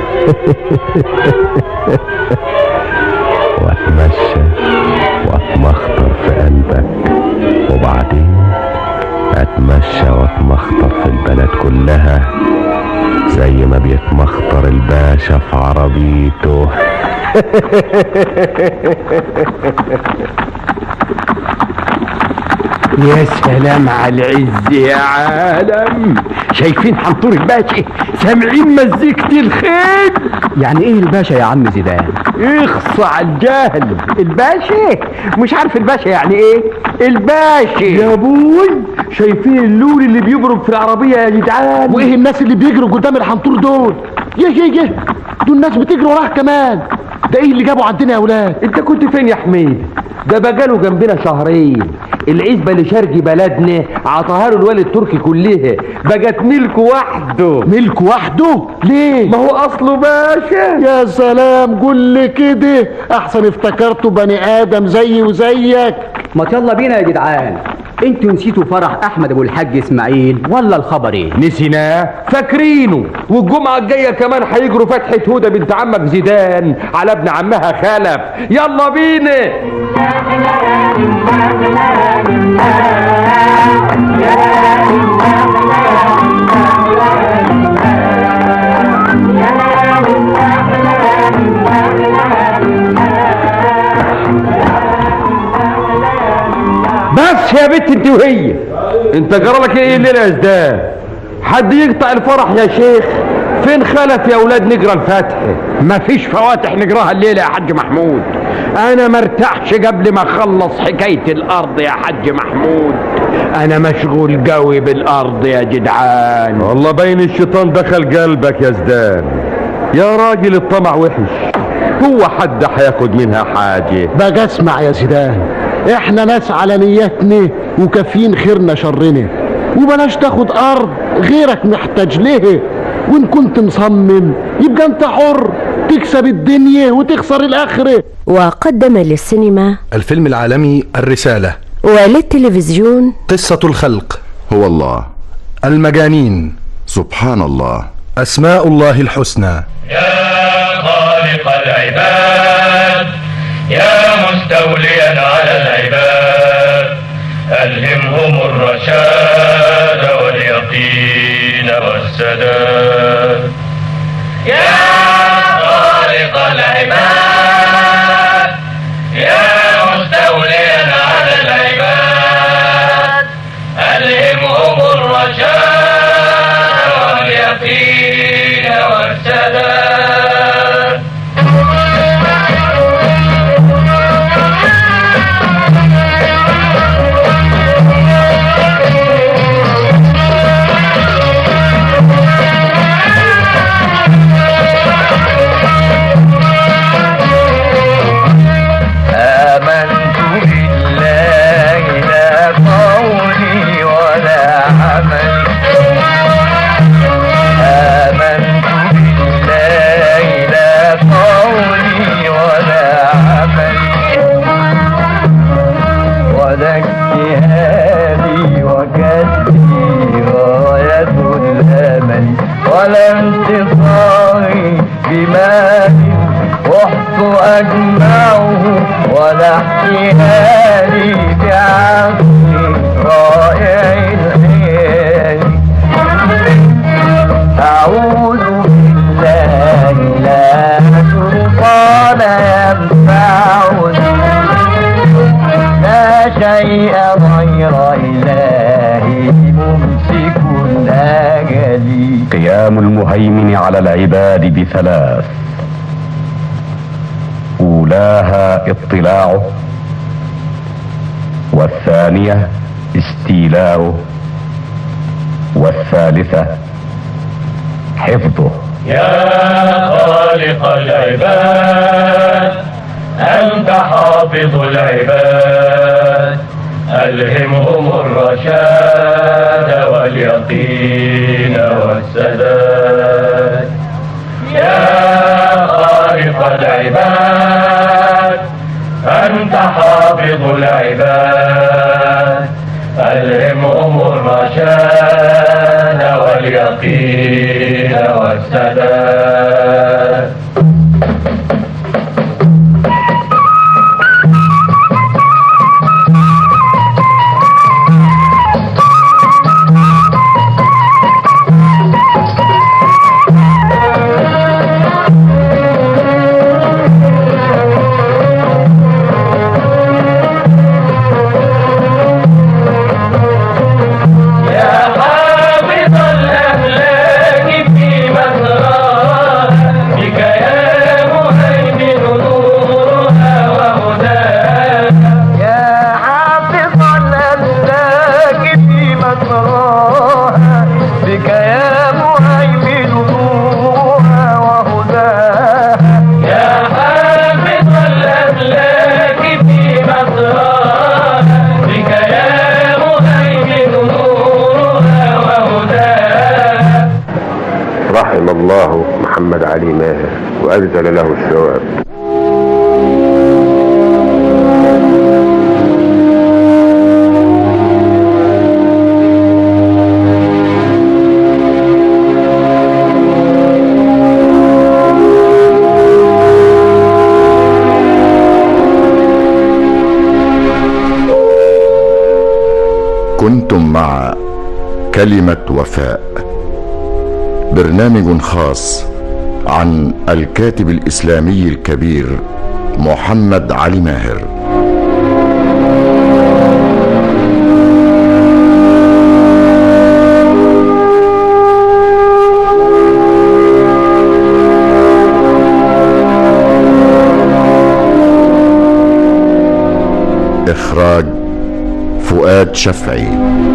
Speaker 12: واتمشى واتمخطر في قلبك وبعدين اتمشى واتمخطر في البلد كلها زي ما بيتمخطر الباشا في عربيته
Speaker 9: يا سلام على العز يا عالم شايفين حنطور الباشا سامعين مزيكة الخيل
Speaker 14: يعني ايه الباشا يا عم زيدان
Speaker 9: اخص على الجهل الباشا مش عارف الباشا يعني ايه الباشا
Speaker 20: يا ابوي شايفين اللول اللي بيبرق في العربية يا جدعان
Speaker 15: وايه الناس اللي بيجروا قدام الحنطور دول يه يه يه دول ناس بتجري وراه كمان ده ايه اللي جابوا عندنا يا اولاد
Speaker 6: انت كنت فين يا حميد ده بقاله جنبنا شهرين العزبة اللي شرقي بلدنا عطاها له الوالد التركي كلها بقت ملك وحده
Speaker 15: ملك وحده ليه
Speaker 6: ما هو اصله باشا
Speaker 15: يا سلام قول لي كده احسن افتكرته بني ادم زيي وزيك
Speaker 14: ما يلا بينا يا جدعان انتوا نسيتوا فرح احمد ابو الحاج اسماعيل ولا الخبر ايه
Speaker 6: نسيناه فاكرينه والجمعة الجاية كمان هيجروا فتحة هدى بنت عمك زيدان على ابن عمها خلف يلا بينا بس يا بنت انت وهي انت جرالك ايه الليله يا زدان حد يقطع الفرح يا شيخ فين خلف يا اولاد نقرا الفاتحه
Speaker 9: مفيش فواتح نقراها الليله يا حاج محمود انا مرتاحش قبل ما اخلص حكايه الارض يا حاج محمود انا مشغول قوي بالارض يا جدعان
Speaker 12: والله باين الشيطان دخل قلبك يا زدان
Speaker 6: يا راجل الطمع وحش هو حد هياخد منها حاجه
Speaker 15: بقى اسمع يا زيدان احنا ناس على نيتنا وكافيين خيرنا شرنا وبلاش تاخد ارض غيرك محتاج ليه وان كنت مصمم يبقى انت حر تكسب الدنيا وتخسر الاخره
Speaker 11: وقدم للسينما
Speaker 25: الفيلم العالمي الرسالة
Speaker 11: وللتلفزيون
Speaker 25: قصة الخلق
Speaker 26: هو الله
Speaker 25: المجانين
Speaker 26: سبحان الله
Speaker 25: أسماء الله الحسنى
Speaker 27: خالق العباد يا مستوليا على العباد ألهمهم الرشاد واليقين والسداد يا خالق العباد يا مستوليا على العباد ألهمهم الرشاد واليقين والسداد آمنت بالله لا قولي ولا عملي آمنت بالله لا قولي ولا عملي ولا اجتهادي وكسبي غاية الأمل ولا انتصاري بمال رحت أجمعه ولا احتيالي بعقلي رائع الخيال
Speaker 4: قيام المهيمن على العباد بثلاث اولاها اطلاعه والثانيه استيلاؤه والثالثه حفظه
Speaker 27: يا خالق العباد أنت حافظ العباد ألهمهم الرشاد واليقين والسداد يا خالق العباد أنت حافظ العباد ألهمهم الرشاد واليقين والسداد يا حافظ الأملاك في مسراها بك يا مهيمن نورها وهداها يا حافظ الأملاك في مسراها بك يا مهيمن نورها وهداها يا حافظ الأملاك في مسراها بك يا مهيمن نورها وهداها
Speaker 5: رحم الله محمد علي ماهر وأجزل له الثواب
Speaker 26: كنتم مع كلمة وفاء برنامج خاص عن الكاتب الإسلامي الكبير محمد علي ماهر إخراج فؤاد شفعي